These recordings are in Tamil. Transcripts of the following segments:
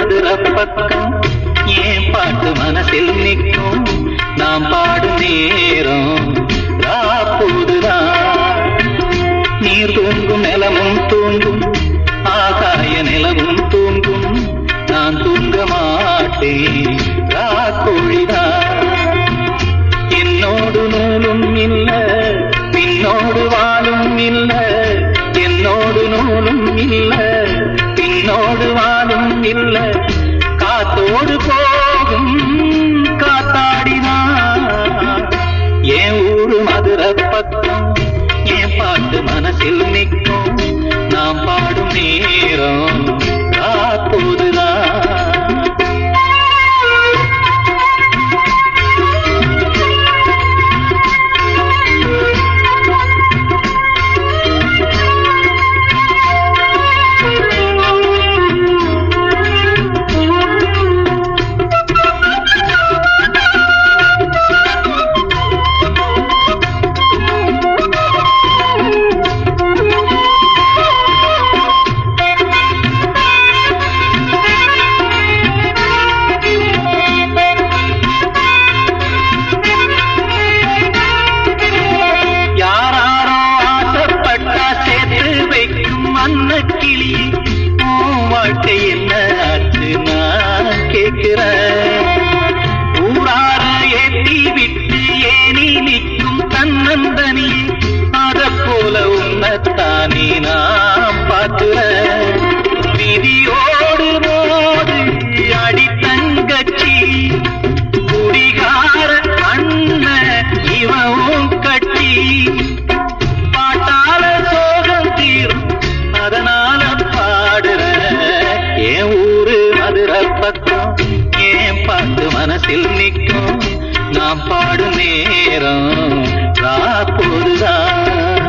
மதுர பக்கம் ஏன் பாட்டு மனசில் நிற்கும் நாம் பாடும் நேரம் ராப்போதுதான் நீர் தூங்கும் நிலமும் தூங்கும் ஆகாய நிலவும் தூங்கும் நான் தூங்க மாட்டேன் ராக்கோழிதான் என்னோடு நூலும் இல்ல பின்னோடு வாழும் இல்ல என்னோடு நூலும் இல்ல பின்னோடு வாழும் இல்ல காத்தோடு போகும் காத்தாடிதான் என் ஊரு மதுர பக்கம் என் பாட்டு மனசில் நிற்கும் நாம் பாடும் நேரம் காப்போதுதான் யாராரோ ஆசைப்பட்டா சேர்த்து வைக்கும் அன்ன கிளி உன் வாழ்க்கை என்ன ஆச்சு நான் கேட்கிறேன் ஊரார ஏத்தி விட்டு ஏனி நிற்கும் தன்னந்தனி அத போல உன்னத்தானே நான் பார்க்கிறேன் விதியோடு மோது அடி தங்கச்சி குடிகார அண்ணன் இவன் கட்டி பாட்டால சோகம் தீரும் அதனால பாடுற என் ஊரு மதுர பக்கம் என் பாட்டு மனசில் நிற்கும் நாம் பாடும் நேரம் ராப்போதுதான்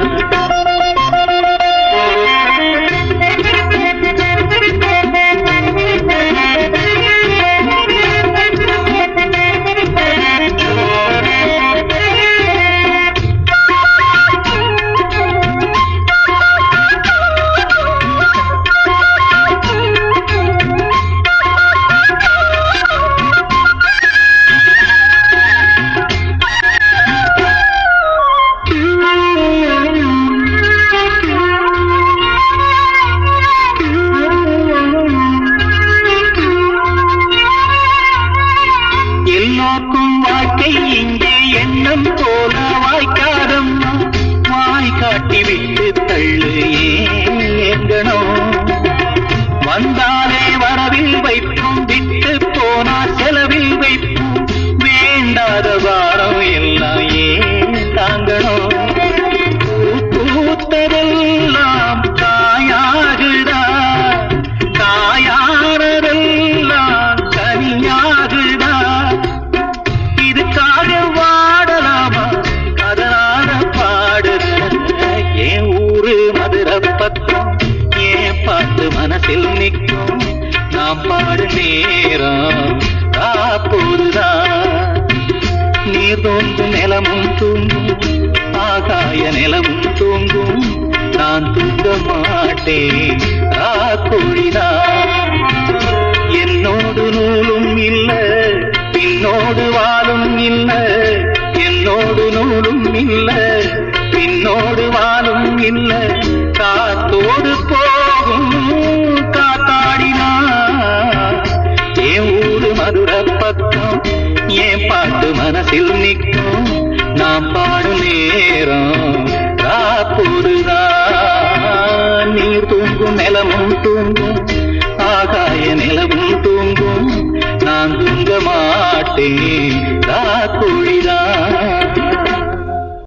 எல்லோருக்கும் வாழ்க்கை இங்கே எண்ணம் போல வாய்க்காதம்மா வாய் காட்டி விட்டு தள்ளு ஏங்கணும் வந்தாலே வரவில் வைப்போம் விட்டு போனா செலவில் வைப்போம் வேண்டாத வாரம் எல்லாம் ஏன் தாங்கணும் பூ பூத்ததெல்லாம் காயாகுதா காயானதெல்லாம் கனியாகுதா இதுக்காக வாடலாமா அதனால பாடுற என் ஊரு மதுர பக்கம் என் பாட்டு மனசில் நிற்கும் நாம் பாடு நேரம் காப்போதுதான் நீர் தோன்றும் நிலமும் தூங்கும் ஆகாய நிலமும் தூங்கும் நான் தூங்க மாட்டேன் ராக்கோழிதான் என்னோடு நூலும் இல்ல பின்னோடு வாழும் இல்ல என்னோடு நூலும் இல்ல பின்னோடு வாழும் இல்ல காத்தோடு போகும் காத்தாடினா என் ஊரு மதுர பக்கம் என் பாட்டு மனசில் நிற்கும் நாம் பாடும் நேரம் ராப்போதுதான் நீர் தூங்கும் நிலமும் தூங்கும் ஆகாய நிலவும் தூங்கும் நான் தூங்க மாட்டேன்